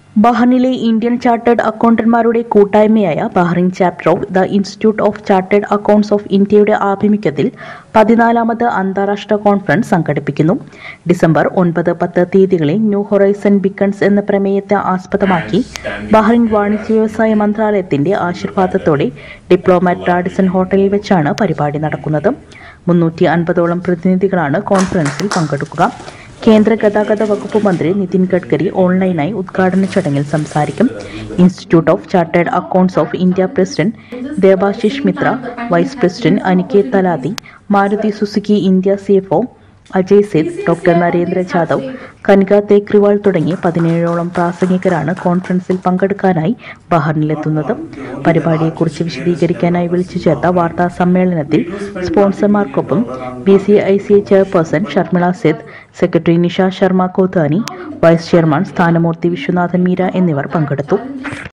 ബഹ്റിനിലെ Indian chartered അക്കൗണ്ടന്മാരുടെ കൂട്ടായ്മയായ Bahrain chapter of the institute of chartered accounts of ഇന്ത്യയുടെ ആഭിമുഖ്യത്തിൽ പതിനാലാമത് അന്താരാഷ്ട്ര കോൺഫറൻസ് സംഘടിപ്പിക്കുന്നു ഡിസംബർ ഒൻപത് പത്ത് തീയതികളിൽ ന്യൂ ഹൊറൈസൺ ബിക്കൺസ് എന്ന പ്രമേയത്തെ ആസ്പദമാക്കി ബഹ്റിൻ വാണിജ്യ വ്യവസായ മന്ത്രാലയത്തിന്റെ ആശീർവാദത്തോടെ ഡിപ്ലോമാറ്റ് റാഡിസൺ ഹോട്ടലിൽ വെച്ചാണ് പരിപാടി നടക്കുന്നത് മുന്നൂറ്റി അൻപതോളം പ്രതിനിധികളാണ് കോൺഫറൻസിൽ പങ്കെടുക്കുക കേന്ദ്ര ഗതാഗത വകുപ്പ് മന്ത്രി നിതിൻ ഗഡ്കരി ഓൺലൈനായി ഉദ്ഘാടന ചടങ്ങിൽ സംസാരിക്കും institute of chartered accounts of India president Debashish Mitra vice president Aniket Talati Maruti Suzuki India CFO Ajay Seth doctor Narendra Jadhav Kanika Tekriwal തുടങ്ങി പതിനേഴോളം പ്രാസംഗികരാണ് കോൺഫറൻസിൽ പങ്കെടുക്കാനായി ബഹറിനിലെത്തുന്നത് പരിപാടിയെക്കുറിച്ച് വിശദീകരിക്കാനായി വിളിച്ചു ചേർത്ത വാർത്താ സമ്മേളനത്തിൽ സ്പോൺസർമാർക്കൊപ്പം B C I C chairperson Sharmila Seth secretary Nisha Sharma Kothani vice chairman Sthanamoorthy Viswanathan Meera എന്നിവർ പങ്കെടുത്തു